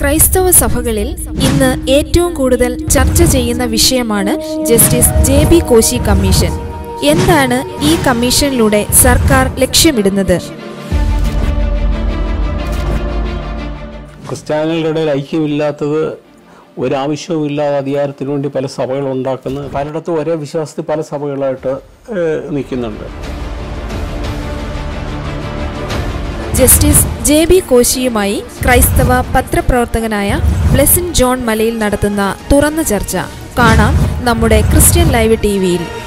ക്രൈസ്തവ സഭകളിൽ ഇന്ന് ഏറ്റവും കൂടുതൽ ചർച്ച ചെയ്യുന്ന വിഷയമാണ് justice J B Koshy commission എന്താണ് ഈ കമ്മീഷനിലൂടെ സർക്കാർ ലക്ഷ്യമിടുന്നത് ക്രിസ്ത്യാനികളുടെ ഇടയിൽ ഐക്യമില്ലാത്തത് ഒരാവശ്യവുമില്ലാതെ അധികാരത്തിന് വേണ്ടി പല സഭകൾ ഉണ്ടാക്കുന്ന പലയിടത്തും ഒരേ വിശ്വാസത്തിൽ പല സഭകളായിട്ട് ഏഹ്, നിൽക്കുന്നുണ്ട് ജസ്റ്റിസ് ജെ ബി കോശിയുമായി ക്രൈസ്തവ പത്രപ്രവർത്തകനായ ബ്ലെസിൻ ജോൺ മലയിൽ നടത്തുന്ന തുറന്ന ചർച്ച കാണാം നമ്മുടെ ക്രിസ്ത്യൻ ലൈവ് ടി വിയിൽ